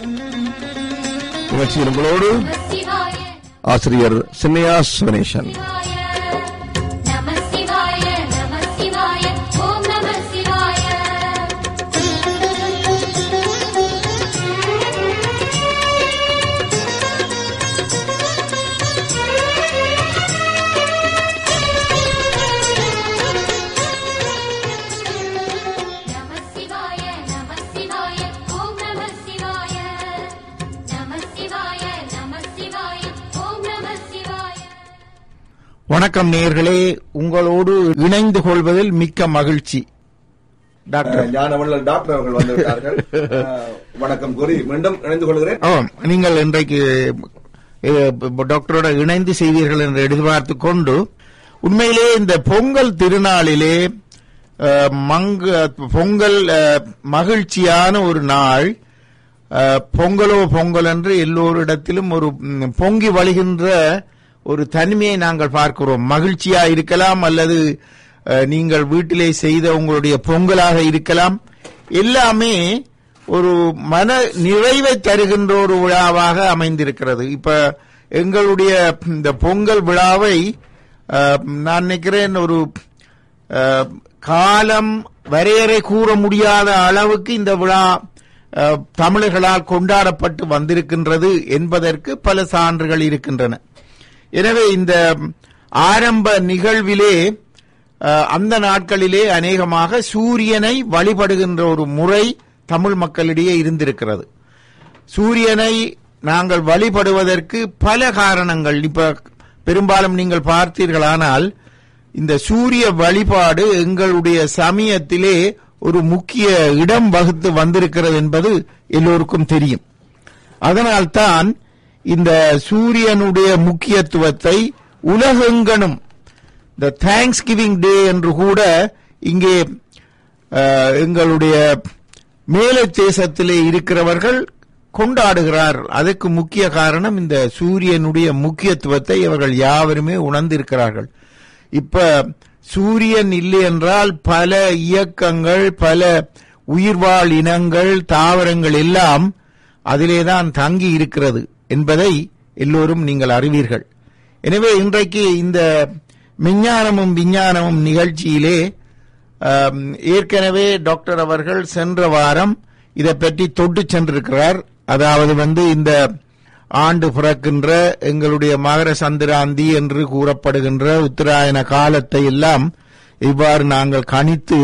நிகழ்ச்சியில் உங்களோடு சிவாய ஆசிரியர் சின்னையா சுவனேசன் சிவாய நம சிவாய நம சிவாய ஓம் நம சிவாய நம சிவாய நம சிவாய ஓம் நம சிவாய நம சிவாய நம சிவாய ஓம் நம சிவாய வணக்கம் நேயர்களே உங்களோடு இணைந்து கொள்வதில் மிக்க மகிழ்ச்சி டாக்டர் ஞானவள்ளல் டாக்டர் அவர்கள் வந்து விட்டார்கள் அஹ், வணக்கம் கூறி மீண்டும் இணைந்து கொள்கிறேன் ஆமாம் நீங்கள் இன்றைக்கு அஹ், டாக்டரோட இணைந்து செய்வீர்கள் என்று எதிர்பார்த்து கொண்டு உண்மையிலே இந்த பொங்கல் திருநாளிலே அஹ், மங்க பொங்கல் அஹ், மகிழ்ச்சியான ஒரு நாள் அஹ், பொங்கலோ பொங்கல் என்று எல்லோரிடத்திலும் ஒரு ம், பொங்கி வழிகின்ற ஒரு தனிமையை நாங்கள் பார்க்கிறோம் மகிழ்ச்சியா இருக்கலாம் அல்லது அஹ், நீங்கள் வீட்டிலே செய்த உங்களுடைய பொங்கலாக இருக்கலாம் எல்லாமே ஒரு மன நிறைவை தருகின்ற ஒரு விழாவாக அமைந்திருக்கிறது இப்ப எங்களுடைய இந்த பொங்கல் விழாவை அஹ், நான் நினைக்கிறேன் ஒரு அஹ், காலம் வரையறை கூற முடியாத அளவுக்கு இந்த விழா அஹ், தமிழர்களால் கொண்டாடப்பட்டு வந்திருக்கின்றது என்பதற்கு பல சான்றுகள் இருக்கின்றன எனவே இந்த ஆரம்ப நிகழ்விலே அஹ், அந்த நாட்களிலே அநேகமாக சூரியனை வழிபடுகின்ற ஒரு முறை தமிழ் மக்களிடையே இருந்திருக்கிறது சூரியனை நாங்கள் வழிபடுவதற்கு பல காரணங்கள் இப்ப பெரும்பாலும் நீங்கள் பார்த்தீர்களானால் இந்த சூரிய வழிபாடு எங்களுடைய சமயத்திலே ஒரு முக்கிய இடம் வகுத்து வந்திருக்கிறது என்பது எல்லோருக்கும் தெரியும் அதனால்தான் இந்த சூரியனுடைய முக்கியத்துவத்தை உலகெங்கனும் இந்த தேங்க்ஸ் கிவிங் டே என்று கூட இங்கே அஹ், எங்களுடைய மேலை தேசத்திலே இருக்கிறவர்கள் கொண்டாடுகிறார் அதற்கு முக்கிய காரணம் இந்த சூரியனுடைய முக்கியத்துவத்தை அவர்கள் யாவருமே உணர்ந்திருக்கிறார்கள் இப்ப சூரியன் இல்லை என்றால் பல இயக்கங்கள் பல உயிர்வாழ் இனங்கள் தாவரங்கள் எல்லாம் அதிலேதான் தங்கி இருக்கிறது என்பதை எல்லோரும் நீங்கள் அறிவீர்கள் எனவே இன்றைக்கு இந்த விஞ்ஞானமும் விஞ்ஞானமும் நிகழ்ச்சியிலே ஆம், ஏற்கனவே டாக்டர் அவர்கள் சென்ற வாரம் இதை பற்றி தொட்டு சென்றிருக்கிறார் அதாவது வந்து இந்த ஆண்டு பிறக்கின்ற எங்களுடைய மகர சந்திராந்தி என்று கூறப்படுகின்ற உத்தராயண காலத்தை எல்லாம் இவ்வாறு நாங்கள் கணித்து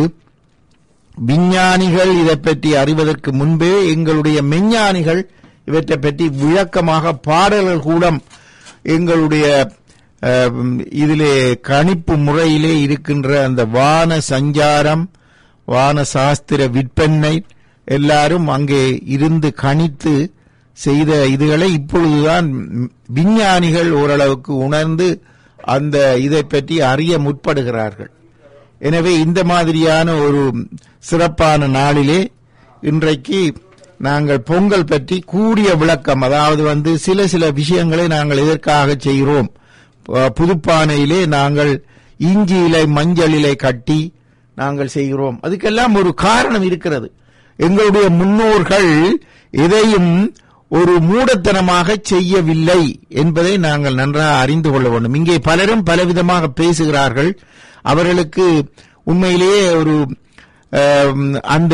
விஞ்ஞானிகள் இதை பற்றி அறிவதற்கு முன்பே எங்களுடைய மெஞ்ஞானிகள் இவற்றை பற்றி விளக்கமாக பாடல்கள் கூட எங்களுடைய அஹ், இதிலே கணிப்பு முறையிலே இருக்கின்ற அந்த வான சஞ்சாரம் வான சாஸ்திர விற்பனை எல்லாரும் அங்கே இருந்து கணித்து செய்த இதுகளை இப்பொழுதுதான் விஞ்ஞானிகள் ஓரளவுக்கு உணர்ந்து அந்த இதை பற்றி அறிய முற்படுகிறார்கள் எனவே இந்த மாதிரியான ஒரு சிறப்பான நாளிலே இன்றைக்கு நாங்கள் பொங்கல் பற்றி கூடிய விளக்கம் அதாவது வந்து சில சில விஷயங்களை நாங்கள் எதற்காக செய்கிறோம் ப- புதுப்பானையிலே நாங்கள் இஞ்சி இலை மஞ்சள் இலை கட்டி நாங்கள் செய்கிறோம் அதுக்கெல்லாம் ஒரு காரணம் இருக்கிறது எங்களுடைய முன்னோர்கள் எதையும் ஒரு மூடத்தனமாக செய்யவில்லை என்பதை நாங்கள் நன்றாக அறிந்து கொள்ள வேண்டும் இங்கே பலரும் பலவிதமாக பேசுகிறார்கள் அவர்களுக்கு உண்மையிலேயே ஒரு ஆம், அந்த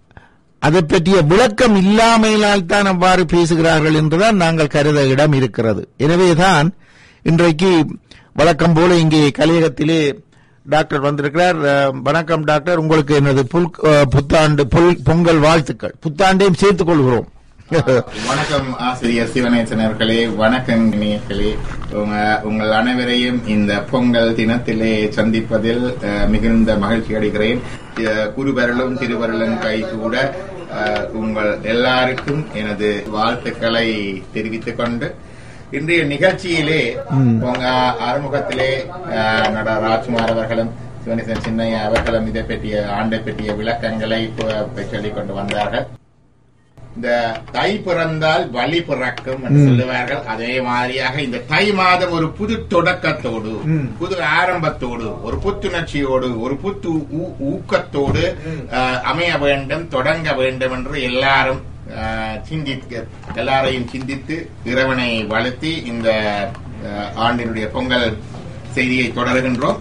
அதை பற்றிய விளக்கம் இல்லாமையினால் தான் அவ்வாறு பேசுகிறார்கள் என்றுதான் நாங்கள் கருத இடம் இருக்கிறது எனவேதான் இன்றைக்கு வழக்கம் போல இங்கே கலையகத்திலே டாக்டர் வந்திருக்கிறார் அஹ், வணக்கம் டாக்டர் உங்களுக்கு எனது புல் அஹ், புத்தாண்டு புல்- பொங்கல் வாழ்த்துக்கள் புத்தாண்டையும் சேர்த்துக் கொள்கிறோம் வணக்கம் ஆசிரியர் சிவநேசன் அவர்களே வணக்கம் நேயர்களே உங்க உங்கள் அனைவரையும் இந்த பொங்கல் தினத்திலே சந்திப்பதில் அஹ், மிகுந்த மகிழ்ச்சி அடைகிறேன் அஹ், குருவருளும் திருவருளும் கை கூட அஹ், உங்கள் எல்லாருக்கும் எனது வாழ்த்துக்களை தெரிவித்துக் கொண்டு இன்றைய நிகழ்ச்சியிலே உங்க அறிமுகத்திலே அஹ், நட ராஜ்குமார் அவர்களும் சிவநேசன் சின்னையா அவர்களும் இதை பற்றிய ஆண்டை பற்றிய விளக்கங்களை இப்ப சொல்லிக் கொண்டு வந்தார்கள் இந்த தை பிறந்தால் வழி பிறக்கும் என்று சொல்லுவார்கள் அதே மாதிரியாக இந்த தை மாதம் ஒரு புது தொடக்கத்தோடு புது ஆரம்பத்தோடு ஒரு புத்துணர்ச்சியோடு ஒரு புத்து ஊ- ஊக்கத்தோடு அஹ், அமைய வேண்டும் தொடங்க வேண்டும் என்று எல்லாரும் அஹ், சிந்திக்க எல்லாரையும் சிந்தித்து இறைவனை வளர்த்தி இந்த அஹ், ஆண்டினுடைய பொங்கல் செய்தியை தொடர்கின்றோம்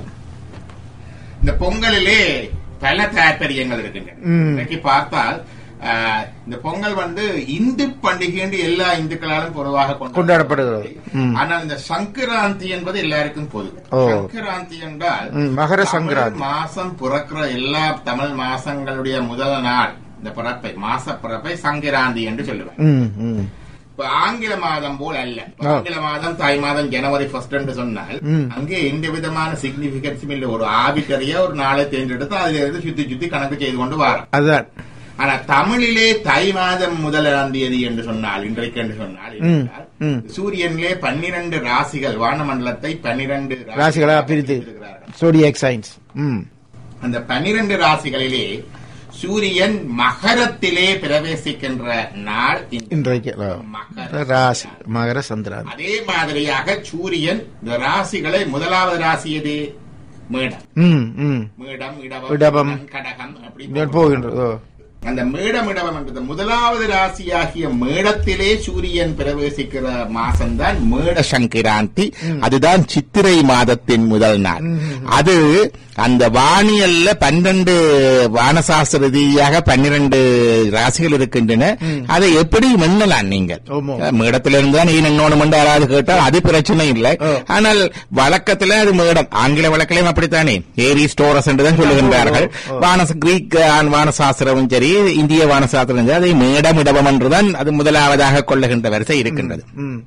இந்த பொங்கலிலே பல தாற்பயங்கள் இருக்கின்றன ம். இன்னைக்கு பார்த்தால் அஹ், இந்த பொங்கல் வந்து இந்து பண்டிகை என்று எல்லா இந்துக்களாலும் பொதுவாக கொண்டாடப்படுகிறது. ம். ஆனால் இந்த சங்கராந்தி என்பது எல்லாருக்கும் பொது ஓ. சங்கராந்தி என்றால் ம், மகர சங்கராந்தி. தமிழ் மாசம் பிறக்கிற எல்லா தமிழ் மாசங்களுடைய முதல் நாள் இந்த பிறப்பை மாச பிறப்பை சங்கராந்தி என்று சொல்லுவாங்க ம், ம். இப்ப ஆங்கில மாதம் போல் அல்ல இப்ப ஆ. ஆங்கில மாதம் தாய் மாதம் ஜனவரி ஃபர்ஸ்ட் என்று சொன்னால் ம். அங்கே எந்த விதமான சிக்னிபிகன்ஸும் இல்லை ஒரு ஆபிட்டரியா ஒரு நாளை தேர்ந்தெடுத்து அதுல இருந்து சுத்தி சுத்தி கணக்கு செய்து கொண்டு வாரம் அதுதான் ஆனா தமிழிலே தை மாதம் முதலாம் தேதி என்று சொன்னால் இன்றைக்கு என்று சொன்னால் ம், என்றால், ம். சூரியனிலே பன்னிரண்டு ராசிகள் வானமண்டலத்தை பன்னிரண்டு ராசிகளா பிரித்து பிரித்திருக்கிறார்கள். சோடியாக் சயின்ஸ் ம் அந்த பன்னிரண்டு ராசிகளிலே சூரியன் மகரத்திலே பிரவேசிக்கின்ற நாள் இந்த இன்றைக்கு ஆ. மகர ராசி மகர சந்திராந்தி அதே மாதிரியாக சூரியன் இந்த ராசிகளை முதலாவது ராசி எது மேடம் ம் ம் மேடம் இடபம். இடபம் கடகம் அப்படி இங்கே போகின்றது ஓ. அந்த மேடம் இடபம் என்றது முதலாவது ராசியாகிய மேடத்திலே சூரியன் பிரவேசிக்கிற மாசம்தான் மேட சங்கராந்தி அதுதான் சித்திரை மாதத்தின் முதல் நாள் அது அந்த வானியல்ல பன்னெண்டு வானசாஸ்திர ரீதியாக பன்னிரண்டு ராசிகள் இருக்கின்றன அதை எப்படி எண்ணலாம் நீங்கள் ஆமா. மேடத்திலிருந்து தான் நீ என்னோட மண்டு யாராவது கேட்டால் அது பிரச்சனை இல்லை ஆ. ஆனால் வழக்கத்துல அது மேடம் ஆங்கில வழக்கிலையும் அப்படித்தானே ஏரி ஸ்டோரஸ் என்று தான் சொல்லுகின்றார்கள் ஓ. வானச கிரீக் ஆ- வானசாஸ்திரமும் சரி இந்திய வானசாஸ்திரம் சரி அதை மேடம் இடபம் என்றுதான் அது முதலாவதாக கொள்ளுகின்ற வரிசை இருக்கின்றது ம்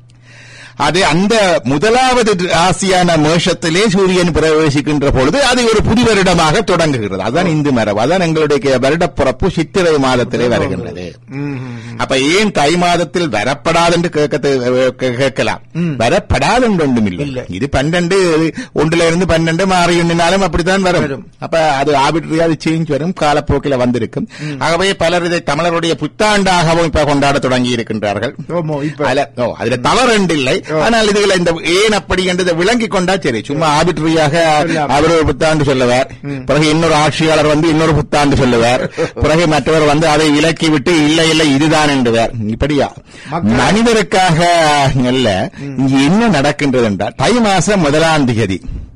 அது அந்த முதலாவது ராசியான மேஷத்திலே சூரியன் பிரவேசிக்கின்ற பொழுது அது ஒரு புது வருடமாக தொடங்குகிறது அதான் இந்து மரபு அதான் எங்களுடைய வருடப்பிறப்பு சித்திரை மாதத்திலே வருகின்றது ம், ம், அப்ப ஏன் தை மாதத்தில் வரப்படாது என்று கேட்க கேட்கலாம் வரப்படாது என்று ஒன்றும் இல்லை. இல்லை இது பன்னெண்டு ஒன்றுல இருந்து பன்னெண்டு மாறி எண்ணினாலும் அப்படித்தான் வரும் வரும். அப்ப அது ஆபிட்ரியா அது சேஞ்ச் வரும் காலப்போக்கில் வந்திருக்கும் ஆகவே பலர் இதை தமிழருடைய புத்தாண்டாகவும் இப்ப கொண்டாட தொடங்கி இருக்கின்றார்கள் ஓமோ இப்ப அதுல ஓ, அதுல தவறு ஒன்று இல்லை ஆனால் இதுல இந்த ஏன் அப்படி என்றதை விளங்கி கொண்டா சரி சும்மா ஆபிட்ரியாக சொல்லாம. அவர் ஒரு புத்தாண்டு சொல்லுவார் பிறகு இன்னொரு ஆட்சியாளர் வந்து இன்னொரு புத்தாண்டு சொல்லுவார் பிறகு மற்றவர் வந்து அதை விலக்கி விட்டு இல்லை இல்லை இதுதான் என்றுவார் இப்படியா மக்கள்- மனிதருக்காக அல்ல இங்க என்ன நடக்கின்றது என்றால் தை மாசம் முதலாம் தேதி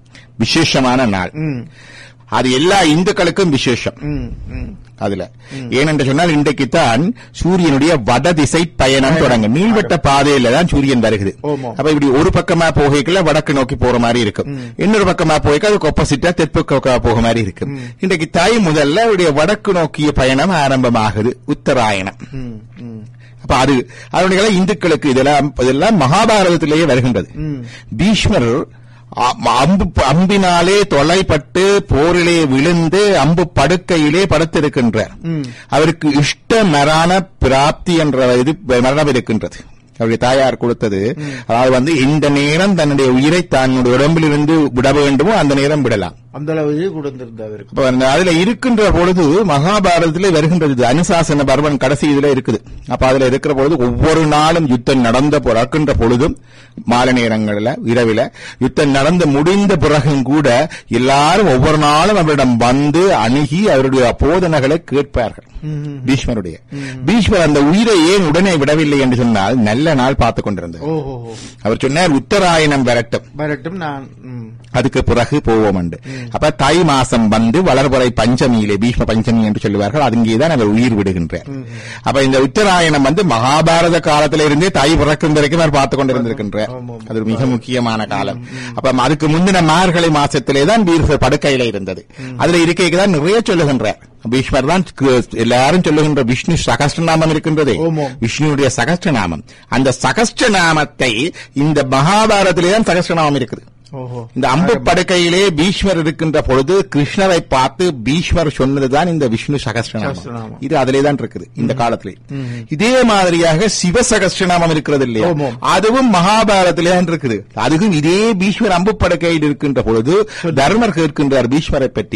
விசேஷமான நாள் ம் அது எல்லா இந்துக்களுக்கும் விசேஷம் ம் ம் அதுல ஏனென்று சொன்னால் இன்றைக்குத்தான் சூரியனுடைய வடதிசை பயணம் தொடங்கும் நீள்வட்ட பாதையில தான் சூரியன் வருகிறது ஆமா. அப்ப இப்படி ஒரு பக்கமா போகைக்குள்ள வடக்கு நோக்கி போற மாதிரி இருக்கும் இன்னொரு பக்கமா போய்க்கு அதுக்கு ஒப்போசிட்டா தெற்கு பக்கமா போக மாதிரி இருக்கும் இன்றைக்கு தாய் முதல்ல அவருடைய வடக்கு நோக்கிய பயணம் ஆரம்பமாகுது உத்தராயணம் ம் ம் அப்ப அது அதனுடைய இந்துக்களுக்கு இதெல்லாம் இதெல்லாம் மகாபாரதத்திலேயே வருகின்றது ம். பீஷ்மர் அ- அம்பு அம்பினாலே தொலைப்பட்டு போரிலே விழுந்து அம்பு படுக்கையிலே படுத்திருக்கின்றார் ம். அவருக்கு இஷ்ட மரண பிராப்தி என்ற இது மரணம் இருக்கின்றது அவருடைய தாயார் கொடுத்தது அதாவது வந்து இந்த நேரம் தன்னுடைய உயிரை தன்னுடைய உடம்பிலிருந்து விட வேண்டுமோ அந்த நேரம் விடலாம் அந்த அளவு கொடுத்திருந்தா இருக்கு அப்ப அந்த அதுல இருக்கின்ற பொழுது மகாபாரதத்திலே வருகின்றது இது அனுசாசன பர்வன் கடைசி இதுல இருக்குது அப்ப அதுல இருக்கிற பொழுது ஒவ்வொரு நாளும் யுத்தம் நடந்த பிறக்கின்ற பொழுதும் மாலை நேரங்கள்ல இரவில யுத்தம் நடந்து முடிந்த பிறகும் கூட எல்லாரும் ஒவ்வொரு நாளும் அவரிடம் வந்து அணுகி அவருடைய போதனைகளை கேட்பார்கள் பீஷ்மருடைய பீஷ்மர் அந்த உயிரை ஏன் உடனே விடவில்லை என்று சொன்னால் நல்ல நாள் பார்த்துக் கொண்டிருந்தது ஓஹோ அவர் சொன்னார் உத்தராயணம் வரட்டும் வரட்டும் நான் ம் அதுக்கு பிறகு போவோம் உண்டு அப்ப தை மாசம் வந்து வளர்புறை பஞ்சமியிலே பீஷ்ம பஞ்சமி என்று சொல்லுவார்கள் அங்கேதான் அவர் உயிர் விடுகின்றார் அப்ப இந்த உத்தராயணம் வந்து மகாபாரத காலத்தில இருந்தே தை பிறக்கும் வரைக்கும் அவர் பார்த்துக் கொண்டிருந்திருக்கின்றார் ஆமாம். அது ஒரு மிக முக்கியமான காலம் அப்ப அதுக்கு முந்தின மார்கழி மாசத்திலே தான் வீரர் படுக்கையில இருந்தது அதுல இருக்கைக்கு தான் நிறைய சொல்லுகின்றார் பீஷ்மர் தான் கு- எல்லாரும் சொல்லுகின்ற விஷ்ணு சகஸ்ரநாமம் இருக்கின்றதே ஆமாம். விஷ்ணுடைய சகஸ்ரநாமம் அந்த சகஸ்ரநாமத்தை இந்த மகாபாரதத்திலே தான் சகஸ்ரநாமம் இருக்குது ஓஹோ இந்த அம்பு படுக்கையிலே பீஷ்மர் இருக்கின்ற பொழுது கிருஷ்ணரை பார்த்து பீஷ்மர் சொன்னதுதான் இந்த விஷ்ணு சகஸ்ரநாமம் சகஸ்ரநாமம். இது அதிலே தான் இருக்குது இந்த காலத்திலே இதே மாதிரியாக சிவ சகஸ்ரநாமம் இருக்கிறது இல்லையா ஆமாம். அதுவும் மகாபாரதத்திலே தான் இருக்குது அதுவும் இதே பீஷ்மர் அம்பு படுக்கையில் இருக்கின்ற பொழுது தர்மர் கேட்கின்றார் பீஷ்மரை பற்றி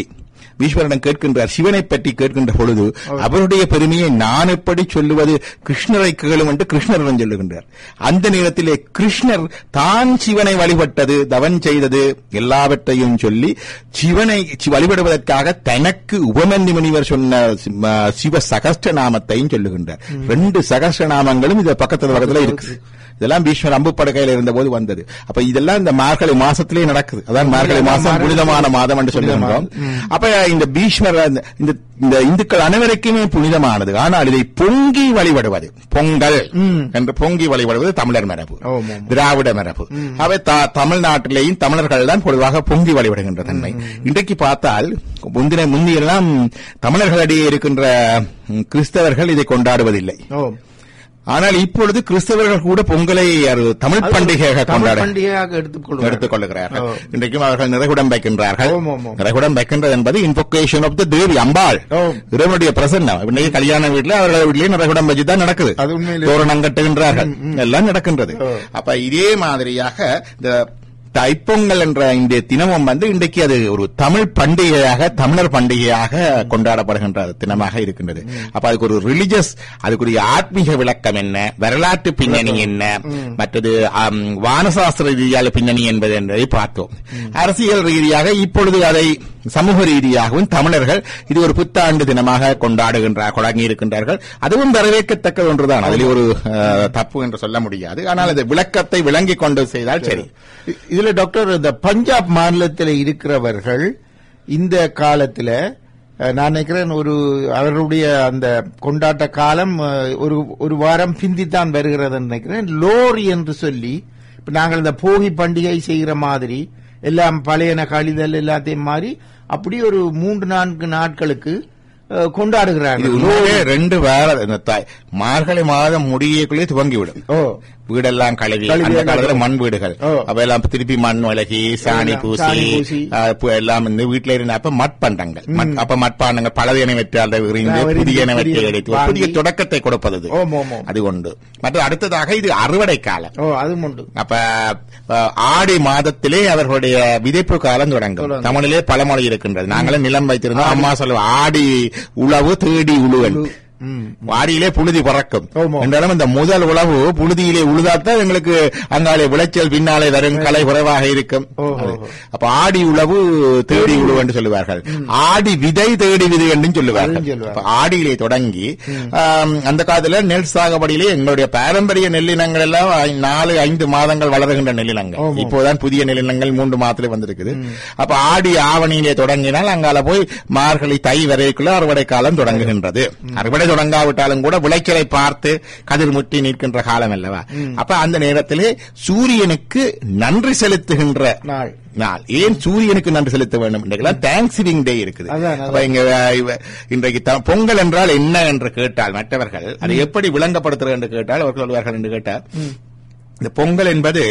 ஈஸ்வரனிடம் கேட்கின்றார் சிவனை பற்றி கேட்கின்ற பொழுது அவருடைய பெருமையை நான் எப்படி சொல்லுவது கிருஷ்ணரை கேளும் என்று கிருஷ்ணரிடம் சொல்லுகின்றார் அந்த நேரத்திலே கிருஷ்ணர் தான் சிவனை வழிபட்டது தவன் செய்தது எல்லாவற்றையும் சொல்லி சிவனை சி- வழிபடுவதற்காக தனக்கு உபமன்யு முனிவர் சொன்ன சி- ம, சிவ சகஸ்ட நாமத்தையும் சொல்லுகின்றார் ரெண்டு சகஸ்ட நாமங்களும் இது பக்கத்துல பக்கத்துல இருக்கு இதெல்லாம் பீஷ்மர் அம்பு படுக்கையில இருந்த போது வந்தது அப்ப இதெல்லாம் இந்த மார்கழி மாசத்திலே நடக்குது அதான் மார்கழி மாசம் புனிதமான மாதம் என்று சொல்லுகின்றோம் அப்ப இந்த பீஷ்மர் அந்த- இந்த இந்த இந்துக்கள் அனைவருக்குமே புனிதமானது ஆனால் இதை பொங்கி வழிபடுவது பொங்கல் என்று பொங்கி வழிபடுவது தமிழர் மரபு ஆமாம், ஆமாம். திராவிட மரபு அவை த- தமிழ்நாட்டிலேயும் தமிழர்கள் தான் பொதுவாக பொங்கி வழிபடுகின்ற தன்மை இன்றைக்கு பார்த்தால் முந்தின முந்தியெல்லாம் தமிழர்களிடையே இருக்கின்ற ம், கிறிஸ்தவர்கள் இதை கொண்டாடுவதில்லை ஓ ஆனால் இப்பொழுது கிறிஸ்தவர்கள் கூட பொங்கலை ஒரு தமிழ் பண்டிகையாக தமிழ் கொண்டாட பண்டிகையாக எடுத்துக்கொள்வார்கள் எடுத்துக் கொள்ளுகிறார்கள் ஓ. இன்றைக்கும் அவர்கள் நிறைகுடம் வைக்கின்றார்கள் ஆமாம், ஆமாம். நிறைகுடம் வைக்கின்றது என்பது இன்ஃபோகேஷன் ஆஃப் த தேவி அம்பாள் ஓ. இறைவனுடைய பிரசன்னம் இன்னைக்கு கல்யாண வீட்டுல அவர்கள் வீட்லயே நிறைகுடம் வச்சு தான் நடக்குது அது உண்மையிலே- தோரணம் கட்டுகின்றார்கள் எல்லாம் நடக்கின்றது ஓ. அப்ப இதே மாதிரியாக இந்த தைப்பொங்கல் என்ற இந்த தினமும் வந்து இன்றைக்கு அது ஒரு தமிழ் பண்டிகையாக தமிழர் பண்டிகையாக கொண்டாடப்படுகின்ற தினமாக இருக்கின்றது அப்ப அதுக்கு ஒரு ரிலிஜியஸ் அதுக்குரிய ஆத்மீக விளக்கம் என்ன வரலாற்று பின்னணி என்ன மற்றது ஆம், வானசாஸ்திர ரீதியான பின்னணி என்பது என்பதை பார்த்தோம் அரசியல் ரீதியாக இப்பொழுது அதை சமூக ரீதியாகவும் தமிழர்கள் இது ஒரு புத்தாண்டு தினமாக கொண்டாடுகின்றார் தொடங்கி இருக்கின்றார்கள் அதுவும் வரவேற்கத்தக்கது ஒன்றுதான் அதில் ஒரு அஹ், தப்பு என்று சொல்ல முடியாது ஆனால் அது விளக்கத்தை விளங்கிக் கொண்டு செய்தால் சரி இ- இதுல டாக்டர் இந்த பஞ்சாப் மாநிலத்தில் இருக்கிறவர்கள் இந்த காலத்துல அஹ், நான் நினைக்கிறேன் ஒரு அவர்களுடைய அந்த கொண்டாட்ட காலம் அஹ், ஒரு ஒரு வாரம் பிந்தித்தான் வருகிறது நினைக்கிறேன் லோரி என்று சொல்லி இப்ப நாங்கள் இந்த போகி பண்டிகை செய்கிற மாதிரி எல்லாம் பழையன கழிதல் எல்லாத்தையும் மாறி அப்படி ஒரு மூன்று நான்கு நாட்களுக்கு அஹ், இது கொண்டாடுகிறார்கள் உண்மையிலே ரெண்டு வேற இந்த தாய் மார்கழி மாதம் முடியக்குள்ளே துவங்கிவிடும் ஓ வீடெல்லாம் கழுவி கழுவி அந்த எல்லாம் காலத்துல கழுவி. மண் வீடுகள் ஓ. அப்ப எல்லாம் திருப்பி மண் விலகி சாணி எல்லாம் பூசி சாணி பூசி. ஆ, பு- எல்லாம் இந்த வீட்டுல இருந்த அப்ப மட்பண்டங்கள் மட்- அப்ப மட்பாண்டங்கள் பழையன வெற்றி அதை எறிந்து ஆ, எறிந்து புதியன வெற்றி புதிய எடுத்து ஒரு புதிய வாங்கி. தொடக்கத்தை கொடுப்பது இது. ஓம், ஓம், ஓம். அது உண்டு மற்ற அடுத்ததாக இது அறுவடை காலம் ஓ அது உண்டு அப்ப அஹ், ஆடி மாதத்திலே அவர்களுடைய விதைப்பு காலம் தொடங்கும் தொடங்கும். தமிழிலே பழமொழி இருக்கின்றது நாங்களே நிலம் வைத்திருந்தோம் அம்மா சொல்லுவோம் ஆடி உழவு தேடி உழுவல் ம். வாடியிலே புழுதி பறக்கும் ஆமா. என்றாலும் இந்த முதல் உழவு புழுதியிலே உழுதாத்தான் எங்களுக்கு அங்காலே விளைச்சல் பின்னாலே வரும் கலை குறைவாக இருக்கும் ஓ, ஓ, அது. ஓ. அப்ப ஆடி உழவு தேடி உழவு என்று சொல்லுவார்கள் ஆடி விதை தேடி விதை என்று சொல்லுவார்கள் அதுவும் சொல்லுவார்கள். அப்ப ஆடியிலே தொடங்கி ஆம், அந்த காலத்துல நெல் சாகுபடியிலே எங்களுடைய பாரம்பரிய நெல்லினங்கள் எல்லாம் ஐ- நாலு ஐந்து மாதங்கள் வளருகின்ற நெல்லினங்கள் ஆமா. இப்போதான் புதிய நெல்லினங்கள் மூன்று மாதத்துல வந்திருக்குது அப்ப ஆடி ஆவணியிலே தொடங்கினால் அங்கால போய் மார்கழி தை வரைக்குள்ள அறுவடை காலம் தொடங்குகின்றது அறுவடை தொடங்காவிட்டாலும் கூட விளைச்சலை பார்த்து கதிர் முட்டி நிற்கின்ற காலம் அல்லவா அப்ப அந்த நேரத்திலே சூரியனுக்கு நன்றி செலுத்துகின்ற நாள் நாள் ஏன் சூரியனுக்கு நன்றி செலுத்த வேண்டும் இன்றைக்கெல்லாம் தேங்க்ஸ் கிவிங் டே இருக்குது அதான், அதான். அப்ப இங்க அஹ், இவ- இன்றைக்கு த- பொங்கல் என்றால் என்ன என்று கேட்டால் மற்றவர்கள் அதை எப்படி விளங்கப்படுத்துறது என்று கேட்டால் அவர்கள் சொல்வார்கள் என்று கேட்டால் இந்த பொங்கல் என்பது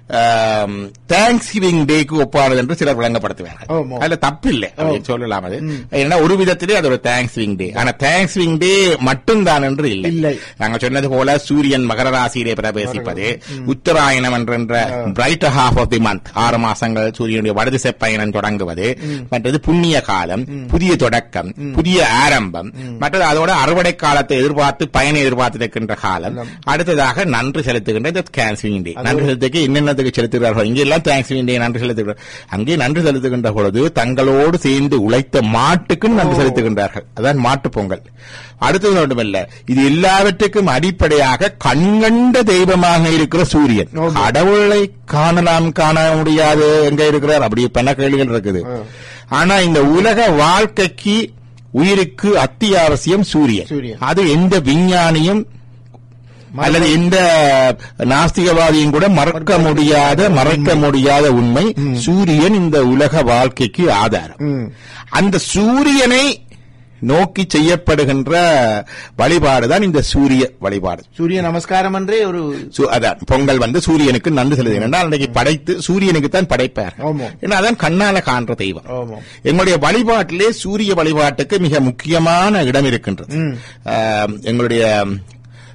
தேங்க்ஸ் கிவிங் டேக்கு ஒப்பானது என்று சிலர் விளங்கப்படுத்துவார்கள் ஆமா. அதுல தப்பு இல்லை அப்படின்னு சொல்லலாம் அது ஏன்னா ஒரு விதத்திலே அது ஒரு தேங்க்ஸ் கிவிங் டே ஆனா தேங்க்ஸ் கிவிங் டே மட்டும்தான் என்று இல்லை இல்லை. நாங்க சொன்னது போல சூரியன் மகர ராசியிலே பிரவேசிப்பது உத்தராயணம் என்ற bright half of the month ஆறு மாசங்கள் சூரியனுடைய வடதிசை பயணம் தொடங்குவது மற்றது புண்ணிய காலம் புதிய தொடக்கம் புதிய ஆரம்பம் மற்றது அதோட அறுவடை காலத்தை எதிர்பார்த்து பயனை எதிர்பார்த்து இருக்கின்ற காலம் அடுத்ததாக நன்றி செலுத்துகின்ற தேங்க்ஸ்கிவிங் டே நன்றி செலுத்துக்கு என்னென்னத்துக்கு செலுத்துகிறார்கள் இங்கே எல்லாம் தேங்க்ஸ்கிவிங் டே நன்றி செலுத்துகிறார் அங்கே நன்றி செலுத்துகின்ற பொழுது தங்களோடு சேர்ந்து உழைத்த மாட்டுக்கும் நன்றி செலுத்துகின்றார்கள் அதான் மாட்டுப் பொங்கல் அடுத்தது மட்டுமல்ல இது எல்லாவற்றுக்கும் அடிப்படையாக கண்கண்ட தெய்வமாக இருக்கிற சூரியன் கடவுளை காணலாம் காண முடியாது எங்க இருக்கிறார் அப்படி பல கேள்விகள் இருக்குது ஆனா இந்த உலக வாழ்க்கைக்கு உயிருக்கு அத்தியாவசியம் சூரியன் சூரியன். அது எந்த விஞ்ஞானியும் அல்லது எந்த நாஸ்திகவாதியும் கூட மறக்க முடியாத மறக்க முடியாத உண்மை சூரியன் இந்த உலக வாழ்க்கைக்கு ஆதாரம் ம். அந்த சூரியனை நோக்கி செய்யப்படுகின்ற வழிபாடுதான் இந்த சூரிய வழிபாடு சூரிய நமஸ்காரம் என்றே ஒரு சு- அதான் பொங்கல் வந்து சூரியனுக்கு நன்றி செலுத்துகிறேன் என்றால் அன்றைக்கு படைத்து சூரியனுக்கு தான் படைப்பார் ஆமா. ஏன்னா அதான் கண்ணால காண்ற தெய்வம் ஆமா. எங்களுடைய வழிபாட்டிலே சூரிய வழிபாட்டுக்கு மிக முக்கியமான இடம் இருக்கின்றது ம். ஆம், எங்களுடைய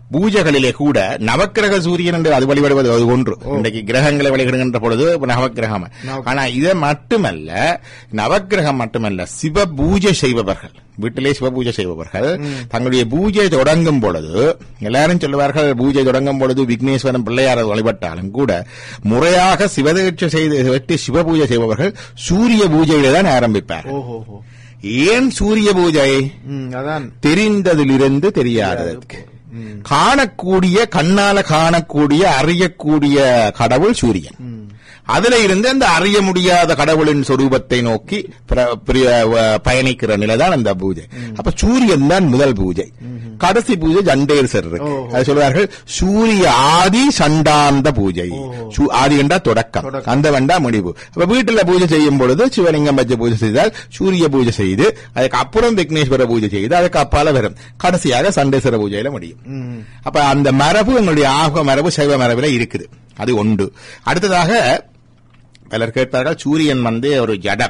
பூஜைகளிலே கூட நவக்கிரக சூரியன் என்று அது வழிபடுவது அது ஒன்று இன்றைக்கு கிரகங்களை வழிபடுகின்ற பொழுது நவக்கிரகம் ஆனா இதை மட்டுமல்ல நவக்கிரகம் மட்டுமல்ல சிவ பூஜை செய்பவர்கள் வீட்டிலே சிவ பூஜை செய்பவர்கள் தங்களுடைய பூஜை தொடங்கும் பொழுது எல்லாரும் சொல்லுவார்கள் பூஜை தொடங்கும் பொழுது விக்னேஸ்வரன் பிள்ளையார் வழிபட்டாலும் கூட முறையாக சிவதீட்சை செய்து வெட்டி சிவ பூஜை செய்பவர்கள் சூரிய பூஜையிலே தான் ஆரம்பிப்பார் ஓஹோ ஹோ. ஏன் சூரிய பூஜை ம், அதான் தெரிந்ததிலிருந்து தெரியாததற்கு காணக்கூடிய கண்ணால காணக்கூடிய அறியக்கூடிய கடவுள் சூரியன் அதுல இருந்து அந்த அறிய முடியாத கடவுளின் சொரூபத்தை நோக்கி பிர- பிரிய- வ- பயணிக்கிற நிலைதான் அந்த பூஜை அப்ப சூரியன் தான் முதல் பூஜை கடைசி பூஜை ஜண்டேசர் இருக்கு அது சொல்வார்கள் சூரிய ஆதி சண்டாந்த பூஜை சு- ஆதி என்றா தொடக்கம் அந்த வேண்டா முடிவு அப்ப வீட்டுல பூஜை செய்யும் பொழுது சிவலிங்கம் வச்சு பூஜை செய்தால் சூரிய பூஜை செய்து அதுக்கு அப்புறம் விக்னேஸ்வர பூஜை செய்து அதுக்கு அப்பால வரும் கடைசியாக சண்டேஸ்வர பூஜையில முடியும் அப்ப அந்த மரபு எங்களுடைய ஆக மரபு சைவ மரபுல இருக்குது அது ஒன்று அடுத்ததாக பலர் கேட்பார்கள் சூரியன் வந்து ஒரு ஜடம்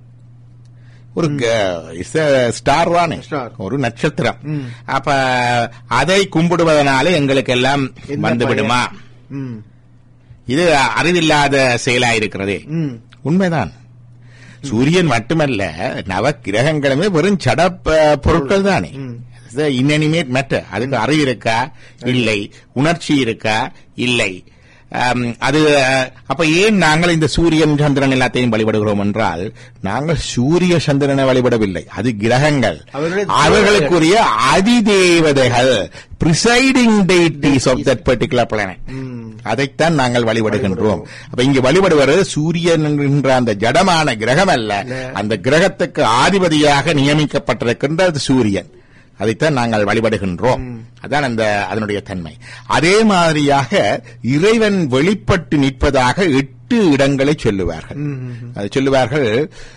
ஒரு ஸ்டார் தானே Star. ஒரு நட்சத்திரம் அப்ப அதை கும்பிடுவதனால எங்களுக்கு எல்லாம் என்ன வந்து விடுமா ம் இது அறிவில்லாத செயலா இருக்கிறதே ம் உண்மைதான் சூரியன் மட்டுமல்ல நவ கிரகங்களுமே வெறும் சட ப- பொருட்கள் தானே இன்னிமேட் மேட்டர் அதுக்கு அறிவு இருக்கா இல்லை உணர்ச்சி இருக்கா இல்லை ஆம், அது அஹ், அப்ப ஏன் நாங்கள் இந்த சூரியன் சந்திரன் எல்லாத்தையும் வழிபடுகிறோம் என்றால் நாங்கள் சூரிய சந்திரனை வழிபடவில்லை அது கிரகங்கள் அவர்களுடைய அவர்களுக்குரிய அதிதேவதைகள் presiding deities of that particular planet அதைத்தான் நாங்கள் வழிபடுகின்றோம் அப்ப இங்க வழிபடுவது சூரியன் என்கின்ற அந்த ஜடமான கிரகம் அல்ல அந்த கிரகத்துக்கு ஆதிபதியாக நியமிக்கப்பட்டிருக்கின்றது சூரியன் அதைத்தான் நாங்கள் வழிபடுகின்றோம் அதான் அந்த அதனுடைய தன்மை அதே மாதிரியாக இறைவன் வெளிப்பட்டு நிற்பதாக எட்டு இடங்களை சொல்லுவார்கள் அது சொல்லுவார்கள்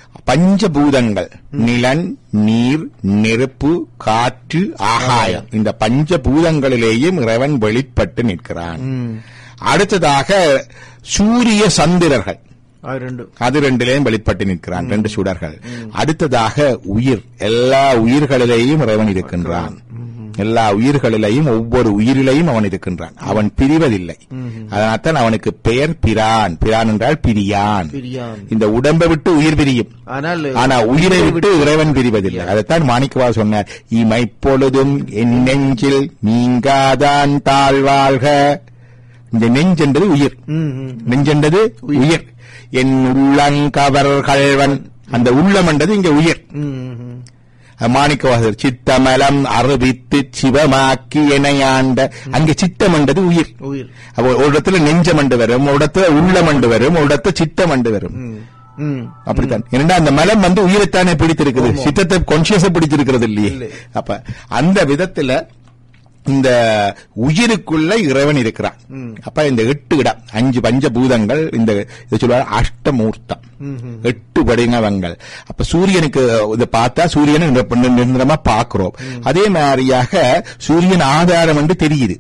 பஞ்சபூதங்கள் நிலன் நீர் நெருப்பு காற்று ஆகாயம் இந்த பஞ்சபூதங்களிலேயும் இறைவன் வெளிப்பட்டு நிற்கிறான் அடுத்ததாக சூரிய சந்திரர்கள் அது ரெண்டு அது ரெண்டிலேயும் வெளிப்பட்டு நிற்கிறான் ரெண்டு சுடர்கள் அடுத்ததாக உயிர் எல்லா உயிர்களிலேயும் இறைவன் இருக்கின்றான் எல்லா உயிர்களிலேயும் ஒவ்வொரு உயிரிலையும் அவன் இருக்கின்றான் அவன் பிரிவதில்லை அதனால்தான் அவனுக்கு பெயர் பிரான் பிரான் என்றால் பிரியான் பிரியான். இந்த உடம்பை விட்டு உயிர் பிரியும் ஆனால் ஆனா உயிரை விட்டு இறைவன் பிரிவதில்லை அதைத்தான் மாணிக்கவா சொன்னார் இமைப்பொழுதும் என் நெஞ்சில் நீங்காதான் தாழ்வாழ்க இந்த நெஞ்சென்றது உயிர் ம், ம். நெஞ்சென்றது உயிர் என் உள்ளங்கவர் கள்வன் அந்த உள்ளம் என்றது இங்க உயிர் ம், ம், ம். மாணிக்கவாசர் சித்தமலம் அறுவித்து சிவமாக்கி எனையாண்ட அங்கே சித்தம் என்றது உயிர் உயிர் அப்போ ஒரு இடத்துல நெஞ்சம் என்று வரும் ஒரு இடத்துல உள்ளம் என்று வரும் ஒரு இடத்துல சித்தம் என்று வரும் ம், ம். அப்படித்தான் ஏன்னா அந்த மலம் வந்து உயிரைத்தானே பிடித்திருக்குது சித்தத்தை கான்சியஸ பிடிச்சிருக்கிறது இல்லையே இல்லை. அப்ப அந்த விதத்துல இந்த உயிருக்குள்ள இறைவன் இருக்கிறான் அப்ப இந்த எட்டு இடம் அஞ்சு பஞ்சபூதங்கள் இந்த இது சொல்லுவாங்க அஷ்டமூர்த்தம் எட்டு வடிவங்கள் அப்ப சூரியனுக்கு இதை பார்த்தா சூரியனை நிர- நிரந்தரமா பார்க்கிறோம் அதே மாதிரியாக சூரியன் ஆதாரம் என்று தெரியுது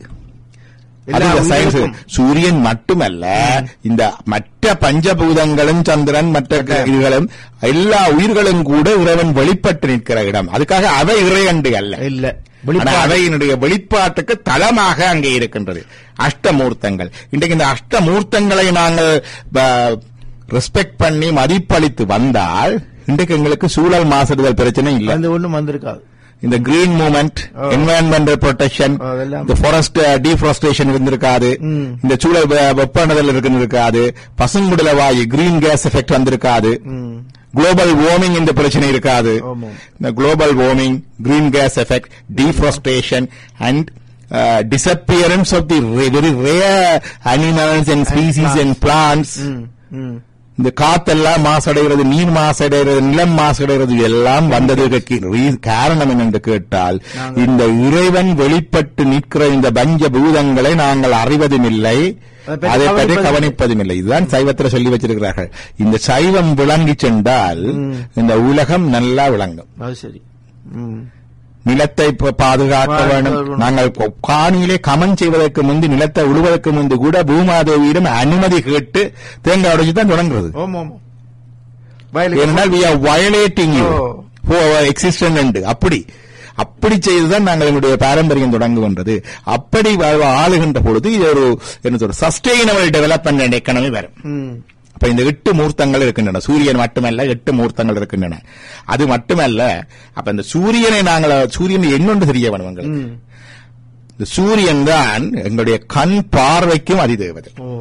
அது எல்லா இந்த science. உயிருக்கும். சூரியன் மட்டுமல்ல இந்த மற்ற பஞ்சபூதங்களும் சந்திரன் மற்ற க- இதுகளும் எல்லா உயிர்களும் கூட இறைவன் வெளிப்பட்டு நிற்கிற இடம் அதுக்காக அவை இறையண்டு அல்ல இல்ல ஆனா வெளிப்பாடு. அவையினுடைய வெளிப்பாட்டுக்கு தளமாக அங்கே இருக்கின்றது அஷ்டமூர்த்தங்கள் இன்றைக்கு இந்த அஷ்டமூர்த்தங்களை நாங்கள் ரெஸ்பெக்ட் பண்ணி மதிப்பளித்து வந்தால் இன்றைக்கு எங்களுக்கு சூழல் மாசுடுதல் பிரச்சனை இல்லை அந்த ஒண்ணும் வந்திருக்காது இந்த green movement ah. Environmental protection அதெல்லாம். இந்த ஃபாரஸ்ட் டீஃபாரஸ்டேஷன் இருந்திருக்காது ம். இந்த சூழல் வெ- வெப்பமானதல் இருந்திருக்காது பசுங்குடல வாயு கிரீன் கேஸ் எஃபெக்ட் வந்திருக்காது ம். குளோபல் வார்மிங் இந்த பிரச்சனை இருக்காது ஆமாம். இந்த global warming green gas effect deforestation and disappearance of the re- very rare animals and species and plants ம், ம். இந்த காத்தெல்லாம் மாசடைகிறது நீர் மாசடைகிறது நிலம் மாசடைகிறது எல்லாம் வந்ததுக்கு ரீ- காரணம் என்னென்று கேட்டால் இந்த இறைவன் வெளிப்பட்டு நிற்கிற இந்த பஞ்ச பூதங்களை நாங்கள் அறிவதும் இல்லை அதை பற்றி அதை பற்றி கவனிப்பதும் கவனிப்பதும் இல்லை இதுதான் சைவத்தில் சொல்லி வச்சிருக்கிறார்கள் இந்த சைவம் விளங்கி சென்றால் இந்த உலகம் நல்லா விளங்கும் அது சரி ம். நிலத்தை ப- பாதுகாக்க பாதுகாக்க வேண்டும் வேண்டும். நாங்கள் கொ- காணியிலே கமன் செய்வதற்கு முந்தி நிலத்தை உழுவதற்கு முன்பு கூட பூமாதேவியிடம் அனுமதி கேட்டு தேங்காய் உடைச்சு தான் தொடங்குறது ஓம் ஓம் வயலுக்கு ஏனென்றால் we are violating you O. for our existence என்று அப்படி அப்படி செய்துதான் நாங்கள் எங்களுடைய பாரம்பரியம் தொடங்குகின்றது அப்படி வா- ஆளுகின்ற பொழுது இது ஒரு என்ன சொல்ற சஸ்டெயினபிள் டெவலப்மெண்ட் எக்கனமி வரும் ம். அப்ப இந்த எட்டு மூர்த்தங்கள் இருக்கின்றன சூரியன் மட்டுமல்ல எட்டு மூர்த்தங்கள் இருக்கின்றன அது மட்டுமல்ல அப்ப இந்த சூரியனை நாங்கள் சூரியன் என்னொன்று தெரிய வேணும் எங்களுக்கு ம். இந்த சூரியன் தான் எங்களுடைய கண் பார்வைக்கும் அதிதேவதை ஓ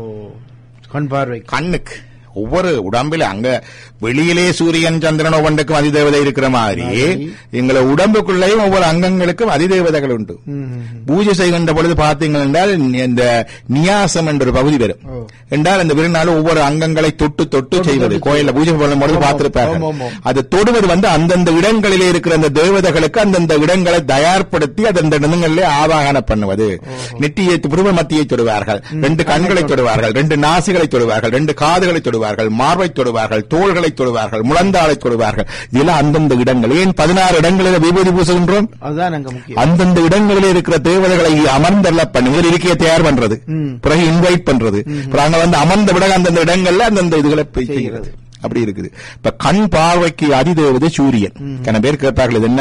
கண் பார்வை கண்ணுக்கு ஒவ்வொரு உடம்பில அங்க வெளியிலே சூரியன் சந்திரன் ஒவ்வொன்றுக்கும் அதிதேவதை இருக்கிற மாதிரி எங்களை உடம்புக்குள்ளேயும் ஒவ்வொரு அங்கங்களுக்கும் அதிதேவதைகள் உண்டு பூஜை செய்கின்ற பொழுது பார்த்தீங்கள் என்றால் இந்த நியாசம் என்ற ஒரு பகுதி வரும் ஓ. என்றால் இந்த விருநாள் ஒவ்வொரு அங்கங்களை தொட்டு தொட்டு செய்வது கோயில்ல பூஜை பண்ணும் பொழுது ஆமாம், பார்த்திருப்பார்கள் ஆமாம், ஆமாம். அது தொடுவது வந்து அந்தந்த இடங்களிலே இருக்கிற அந்த தேவதைகளுக்கு அந்தந்த இடங்களை தயார்படுத்தி அந்தந்த இடங்களிலே ஆவாகனம் பண்ணுவது நெட்டியை புருவ மத்தியை தொடுவார்கள் ரெண்டு கண்களை தொடுவார்கள் ரெண்டு நாசிகளை தொடுவார்கள் ரெண்டு காதுகளை தொடுவார்கள் மார்பை தொடுவார்கள் தோள்களை தொடுவார்கள் முழந்தாளை தொடுவார்கள் இதெல்லாம் அந்தந்த இடங்கள் ஏன் பதினாறு இடங்களில் விபூதி பூசுகின்றோம் அதுதான் அங்க முக்கியம் அந்தந்த இடங்களில் இருக்கிற தேவதைகளை அமர்ந்தல்ல பண்ணி முதல் இருக்கையை தயார் பண்றது ம். பிறகு இன்வைட் பண்றது அப்புறம் அங்க வந்து அமர்ந்த விட அந்தந்த இடங்கள்ல அந்தந்த இதுகளை போய் செய்கிறது அப்படி இருக்குது இப்ப கண் பார்வைக்கு அதிதேவதை சூரியன் கன பேர் கேட்பார்கள் இது என்ன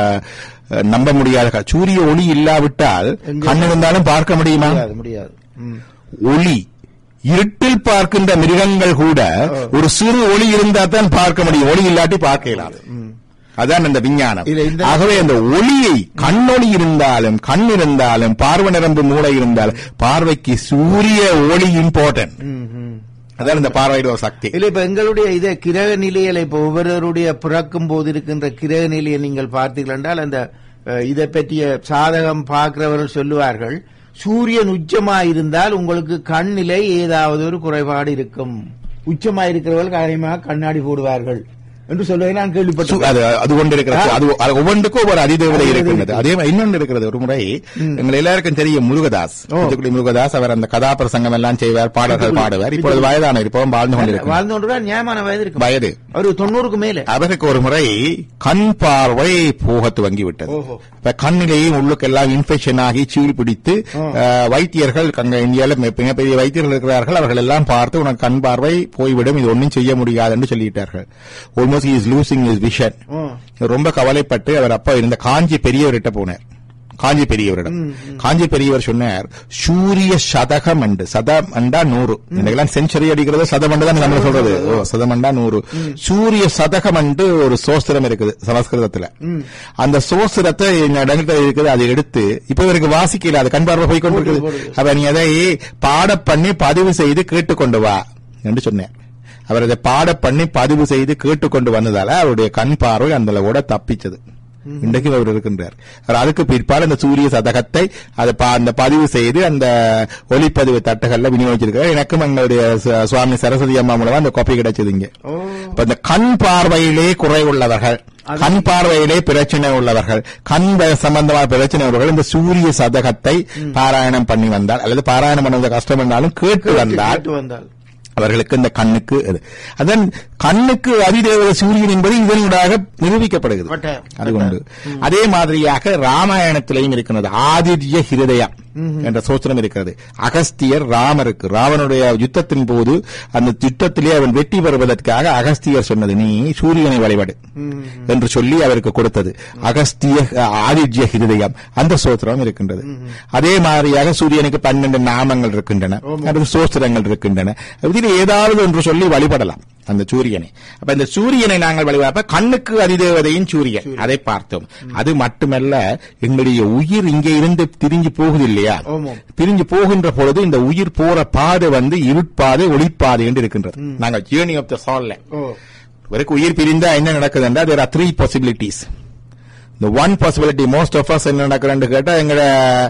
அஹ், நம்ப முடியாத க- சூரிய ஒளி இல்லாவிட்டால் எங்க- கண் இருந்தாலும் பார்க்க முடியுமா முடியாது முடியாது ம். ஒளி இருட்டில் பார்க்கின்ற மிருகங்கள் கூட ஒரு சிறு ஒளி இருந்தா தான் பார்க்க முடியும் ஒளி இல்லாட்டி பார்க்க இயலாது அதான் இந்த விஞ்ஞானம் இல்ல, இந்த- ஆகவே அந்த ஒளியை கண்ணொளி இருந்தாலும் கண் இருந்தாலும் பார்வை நிரம்பு மூளை இருந்தாலும் பார்வைக்கு சூரிய ஒளி இம்பார்ட்டன்ட் ம், ம். அதான் இந்த பார்வையிட ஒரு சக்தி இல்ல இப்ப எங்களுடைய இதை கிரக நிலையில இப்ப ஒவ்வொருவருடைய பிறக்கும் போது இருக்கின்ற கிரக நிலையை நீங்கள் பார்த்தீர்கள் என்றால் அந்த அஹ், இதை பற்றிய சாதகம் பார்க்கிறவர்கள் சொல்லுவார்கள் சூரியன் உச்சமா இருந்தால் உங்களுக்கு கண் நிலை ஏதாவது ஒரு குறைபாடு இருக்கும் உச்சமா இருக்கிறவர்கள் காரியமாக கண்ணாடி போடுவார்கள் என்று சொல்வதை நான் சு- கேள்விப்பட்டேன் அது அது கொண்டு இருக்கிறது அது அது ஒவ்வொன்றுக்கும் ஒரு அதிதேவதை அதிதேவதை இருக்கின்றது அதே மாதிரி இன்னொன்று இருக்கிறது ஒரு முறை எங்கள் எல்லாருக்கும் தெரியும் முருகதாஸ் ஓ. தூத்துக்குடி முருகதாஸ் அவர் அந்த கதாபிரசங்கம் எல்லாம் செய்வார் பாடல்கள் பாடுவார் இப்பொழுது வயதான இருப்பவன் வாழ்ந்து கொண்டிருக்கிறார் வாழ்ந்து கொண்டுதான் நியாயமான வயது இருக்கும் வயது ஒரு தொண்ணூறுக்கு மேல அவருக்கு ஒரு முறை கண் பார்வை போக துவங்கி விட்டது ஓஹோ. இப்ப கண்ணிலேயும் உள்ளுக்கெல்லாம் இன்ஃபெக்ஷன் ஆகி சீழ் பிடித்து அஹ், வைத்தியர்கள் அங்க இந்தியாவில் மிக மிகப்பெரிய வைத்தியர்கள் இருக்கிறார்கள் அவர்கள் எல்லாம் பார்த்து உனக்கு கண் பார்வை போய்விடும் இது ஒன்றும் செய்ய முடியாது என்று சொல்லிட்டார்கள் almost is losing his vision ம். ரொம்ப கவலைப்பட்டு அவர் அப்பா இருந்த காஞ்சி பெரியவர்கிட்ட போனார் காஞ்சி பெரியவரிடம் காஞ்சி பெரியவர் சொன்னார் சூரிய சதகம் அண்டு சதம் அண்டா நூறு இன்னைக்கெல்லாம் செஞ்சுரி அடிக்கிறது சதம் அண்டு தான் நம்ம சொல்றது ஓ சதம் அண்டா நூறு சூரிய சதகம் அண்டு ஒரு சோஸ்திரம் இருக்குது சமஸ்கிருதத்துல அந்த சோஸ்திரத்தை எங்க இடத்துல இருக்குது அதை எடுத்து இப்ப இவருக்கு வாசிக்கல அது கண் பார்வை போய் கொண்டு இருக்குது அப்ப நீ அதை பாட பண்ணி பதிவு செய்து கேட்டுக்கொண்டு வா என்று சொன்னேன் அவர் அதை பாட பண்ணி பதிவு செய்து கேட்டுக்கொண்டு வந்ததால அவருடைய கண் பார்வை அந்த கூட தப்பிச்சது இன்றைக்கு அவர் இருக்கின்றார் அவர் அதுக்கு பிற்பாடு அந்த சூரிய சதகத்தை அதை பா- அந்த பதிவு செய்து அந்த ஒளிப்பதிவு தட்டுகள்ல விநியோகிச்சிருக்கிறார் எனக்கும் எங்களுடைய சு- சுவாமி சரஸ்வதி அம்மா மூலமா அந்த காப்பி கிடைச்சது இங்க ஓ இப்ப இந்த கண் பார்வையிலே குறை உள்ளவர்கள் கண் பார்வையிலே பிரச்சனை உள்ளவர்கள் கண் வ- சம்பந்தமான பிரச்சனை உள்ளவர்கள் இந்த சூரிய சதகத்தை பாராயணம் பண்ணி வந்தால் அல்லது பாராயணம் பண்ணுவது கஷ்டம் என்றாலும் கேட்டு வந்தால் கேட்டு வந்தால் அவர்களுக்கு இந்த கண்ணுக்கு இது. அதன் கண்ணுக்கு அதிதேவத சூரியன் என்பது இதனூடாக நிரூபிக்கப்படுகிறது கட்டாயம். அது உண்டு அதே மாதிரியாக ராமாயணத்திலையும் இருக்கிறது ஆதித்ய ஹிருதயம் என்ற சோத்திரம் இருக்கிறது அகஸ்தியர் ராமருக்கு ராவனுடைய யுத்தத்தின் போது அந்த யுத்தத்திலே அவன் வெற்றி பெறுவதற்காக அகஸ்தியர் சொன்னது நீ சூரியனை வழிபடு என்று சொல்லி அவருக்கு கொடுத்தது அகஸ்திய ஆதித்ய ஹிருதயம் அந்த சோத்திரம் இருக்கின்றது அதே மாதிரியாக சூரியனுக்கு பன்னெண்டு நாமங்கள் இருக்கின்றன அடுத்து சோஸ்திரங்கள் இருக்கின்றன இதில் ஏதாவது ஒன்று சொல்லி வழிபடலாம் அந்த சூரியனை அப்ப இந்த சூரியனை நாங்கள் வழிபட கண்ணுக்கு அதிதேவதையின் சூரியன் அதை பார்த்தோம் அது மட்டுமல்ல எங்களுடைய உயிர் இங்கே இருந்து திரிஞ்சு போகுது இல்லையா ஆமாம். பிரிஞ்சு போகின்ற பொழுது இந்த உயிர் போற பாதை வந்து இருட்பாதை ஒளிப்பாதை என்று இருக்கின்றது நாங்கள் ஜேர்னி ஆஃப் த சால்ல ஓ இவருக்கு உயிர் பிரிந்தா என்ன நடக்குது என்றால் தேர் ஆர் த்ரீ பாசிபிலிட்டிஸ் இந்த one possibility most of us என்ன நடக்குதுன்னு கேட்டா எங்கட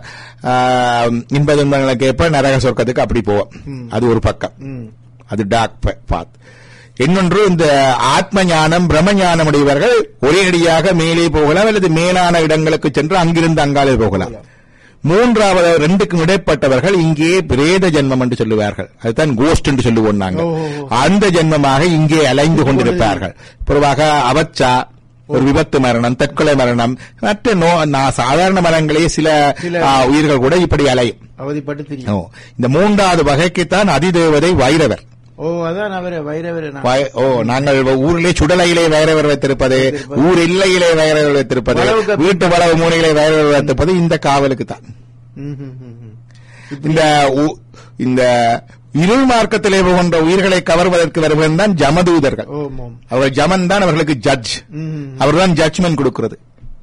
இன்ப துன்பங்களை கேட்ப நரக சொர்க்கத்துக்கு அப்படி போவோம் அது ஒரு பக்கம் ம் அது டார்க் பாத் இன்னொன்று இந்த ஆத்ம ஞானம் பிரம்ம ஞானம் உடையவர்கள் ஒரே அடியாக மேலே போகலாம் அல்லது மேலான இடங்களுக்கு சென்று அங்கிருந்து அங்காலே போகலாம் மூன்றாவது ரெண்டுக்கும் இடைப்பட்டவர்கள் இங்கே பிரேத ஜென்மம் என்று சொல்லுவார்கள் அதுதான் கோஸ்ட் என்று சொல்லுவோம் நாங்கள் ஓ. அந்த ஜென்மமாக இங்கே அலைந்து கொண்டிருப்பார்கள் பொதுவாக அவச்சா ஒரு விபத்து மரணம் தற்கொலை மரணம் மற்ற நோ நான் சாதாரண மரணங்களே சில சில- ஆ, உயிர்கள் கூட இப்படி அலையும் அவதிப்பட்டு தெரியும் ஓ. இந்த மூன்றாவது வகைக்குத்தான் அதிதேவதை வைரவர் ஓ அதான் அவரை வைரவரை நான் வய- ஓ நாங்கள் ஊரிலே சுடலையிலே வைரவர் வைத்திருப்பது ஊர் எல்லையிலே வைரவர் வைத்திருப்பது வளவுக்கு- வீட்டு வளவு மூலையிலே வைரவர் வைத்திருப்பது இந்த காவலுக்கு தான் ம், ம், ம், ம். இந்த உ- இந்த இருள் மார்க்கத்திலே போகின்ற உயிர்களை கவர்வதற்கு வருவன் தான் ஜமதூதர்கள் ஓம் ஓம் அவர் ஜமன் தான் அவர்களுக்கு ஜட்ஜ் ம். அவர்தான் ஜட்ஜ்மெண்ட் கொடுக்கிறது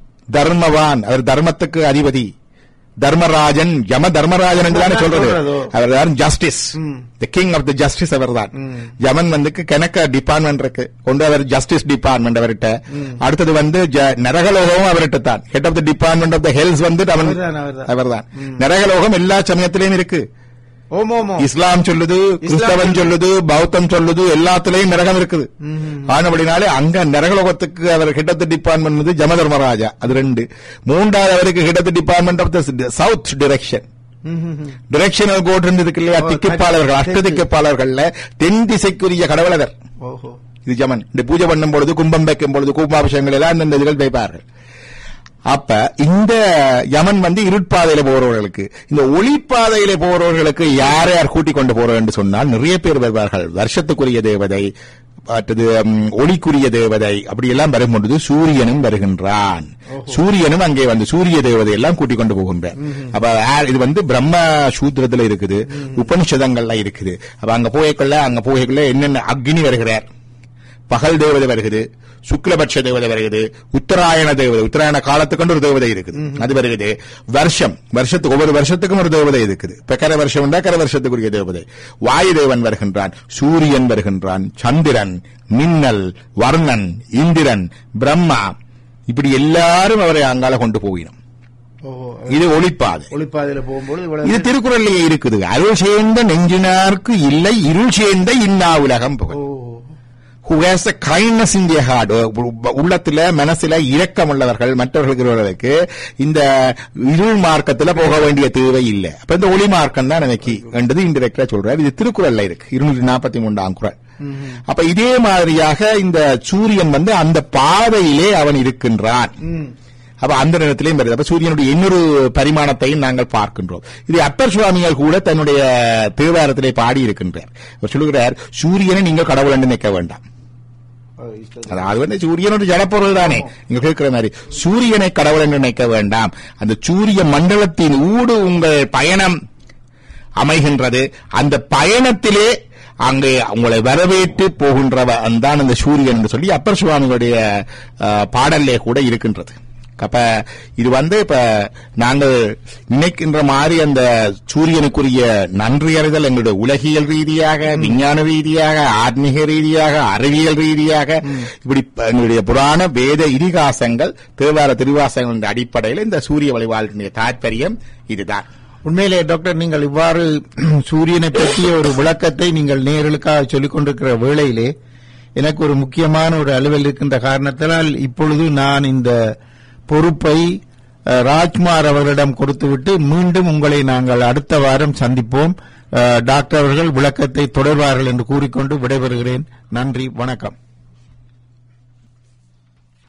தர்மவான் அவர் தர்மத்துக்கு அதிபதி தர்மராஜன் யம தர்மராஜன் என்று தானே சொல்றது சொல்றதோ. அவர் தான் ஜஸ்டிஸ் ம். The king of the justice அவர் தான் ம். யமன் வந்து கணக்க டிபார்ட்மெண்ட் இருக்கு கொண்டு அவர் ஜஸ்டிஸ் டிபார்ட்மெண்ட் அவர்கிட்ட அடுத்தது வந்து ஜ- நரகலோகமும் அவர்கிட்ட தான் head of the department of the hells வந்து அவன் அவர்தான், அவர்தான். அவர்தான் நரகலோகம் எல்லா சமயத்திலையும் இருக்கு ஓம் ஓம் ஓம் இஸ்லாம் சொல்லுது கிறிஸ்தவன் சொல்லுது பௌத்தம் சொல்லுது எல்லாத்துலயும் நரகம் இருக்குது ஆனபடினாலே அங்க நரகலோகத்துக்கு அவர் ஹெட் டிபார்ட்மெண்ட் வந்து ஜம தர்மராஜா அது ரெண்டு மூன்றாவது அவருக்கு head department of the south direction ம், ம், ம். டிரெக்ஷனல் கோட் இருக்கு இல்லையா ஓ, திக்குப்பாளர்கள் அஷ்ட தெற்கு. திக்குப்பாளர்கள்ல தென் திசைக்குரிய கடவுளவர் ஓஹோ இது ஜமன் இந்த பூஜை பண்ணும் பொழுது கும்பம் வைக்கும் பொழுது கும்பாபிஷேகங்கள் எல்லாம் அந்தந்த இதுகள் வைப்பார்கள் அப்ப இந்த யமன் வந்து இருட்பாதையில போறவர்களுக்கு இந்த ஒளிப்பாதையில போறவர்களுக்கு யார் யார் கூட்டிக் கொண்டு போறோம் என்று சொன்னால் நிறைய பேர் வருவார்கள் வருஷத்துக்குரிய தேவதை மற்றது ம், ஒளிக்குரிய தேவதை அப்படியெல்லாம் வரும் பொழுது சூரியனும் வருகின்றான் சூரியனும் அங்கே வந்து சூரிய தேவதை எல்லாம் கூட்டிக் கொண்டு போகின்றார் அப்ப ஆ- இது வந்து பிரம்ம சூத்திரத்துல இருக்குது உபனிஷதங்கள்ல இருக்குது அப்ப அங்க போய்க்கொள்ள அங்க போய்க்கொள்ள என்னென்ன அக்னி வருகிறார் பகல் தேவதை வருகிறது சுக்லபட்ச தேவதை வருகிறது உத்தராயண தேவதை உத்தராயண காலத்துக்கு ஒரு தேவதை இருக்குது அது வருகிறது வருஷம் வருஷத்துக்கு ஒவ்வொரு வருஷத்துக்கும் ஒரு தேவதை இருக்குது இப்ப கர வருஷம் உண்டா கர வருஷத்துக்குரிய தேவதை வாயு தேவன் வருகின்றான் சூரியன் வருகின்றான் சந்திரன் மின்னல் வர்ணன் இந்திரன் பிரம்மா இப்படி எல்லாரும் அவரை அங்கால கொண்டு போயிடும் ஓஹோ இது ஒளிப்பாது ஒளிப்பாதையில போகும்போது இது இவ்வளவு திருக்குறள்லயே இருக்குது அருள் சேர்ந்த நெஞ்சினார்க்கு இல்லை இருள் சேர்ந்த இன்னா உலகம் புகழ் ஓ who has a kindness in their heart உ- உள்ளத்துல மனசுல இரக்கம் உள்ளவர்கள் மற்றவர்களுக்கு இந்த இருள் மார்க்கத்துல போக வேண்டிய தேவை இல்லை அப்ப இந்த ஒளி மார்க்கம் தான் எனக்கு என்றது இன்டெரக்டா சொல்றாரு இது திருக்குறள்ல இருக்கு இருநூற்றி நாற்பத்தி மூன்றாம் குறள் அப்ப இதே மாதிரியாக இந்த சூரியன் வந்து அந்த பாதையிலே அவன் இருக்கின்றான் ம் அப்ப அந்த நேரத்திலையும் வருது அப்ப சூரியனுடைய இன்னொரு பரிமாணத்தையும் நாங்கள் பார்க்கின்றோம் இது அப்பர் சுவாமிகள் கூட தன்னுடைய தேவாரத்திலே பாடி இருக்கின்றார் அவர் சொல்லுகிறார் சூரியனை நீங்கள் கடவுள் என்று நிற்க வேண்டாம் ஓ, இஷ்டம். அதாவது வந்து சூரியன் ஒரு ஜடப்பொருள் தானே நீங்க கேட்கிற மாதிரி சூரியனை கடவுள் என்று நினைக்க வேண்டாம் அந்த சூரிய மண்டலத்தின் ஊடு உங்கள் பயணம் அமைகின்றது அந்த பயணத்திலே அங்கே உங்களை வரவேற்று போகின்றவன் தான் அந்த சூரியன் என்று சொல்லி அப்பர் சுவாமிகளுடைய அஹ், பாடல்லே கூட இருக்கின்றது அப்ப இது வந்து இப்ப நாங்கள் நினைக்கின்ற மாதிரி அந்த சூரியனுக்குரிய நன்றி அறிதல் எங்களுடைய உலகியல் ரீதியாக விஞ்ஞான ரீதியாக ஆன்மீக ரீதியாக அறிவியல் ரீதியாக இப்படி ப- எங்களுடைய புராண வேத இதிகாசங்கள் தேவார திருவாசகங்களின் அடிப்படையில் இந்த சூரிய வழிபாட்டினுடைய தாற்பயம் இதுதான் உண்மையிலே டாக்டர் நீங்கள் இவ்வாறு சூரியனை பற்றிய ஒரு விளக்கத்தை நீங்கள் நேர்களுக்காக சொல்லிக் கொண்டிருக்கிற வேளையிலே எனக்கு ஒரு முக்கியமான ஒரு அலுவல் இருக்கின்ற காரணத்தினால் இப்பொழுது நான் இந்த பொறுப்பை அஹ், ராஜ்குமார் அவர்களிடம் கொடுத்துவிட்டு மீண்டும் உங்களை நாங்கள் அடுத்த வாரம் சந்திப்போம் அஹ், டாக்டர் அவர்கள் விளக்கத்தை தொடர்வார்கள் என்று கூறிக்கொண்டு விடைபெறுகிறேன் நன்றி வணக்கம்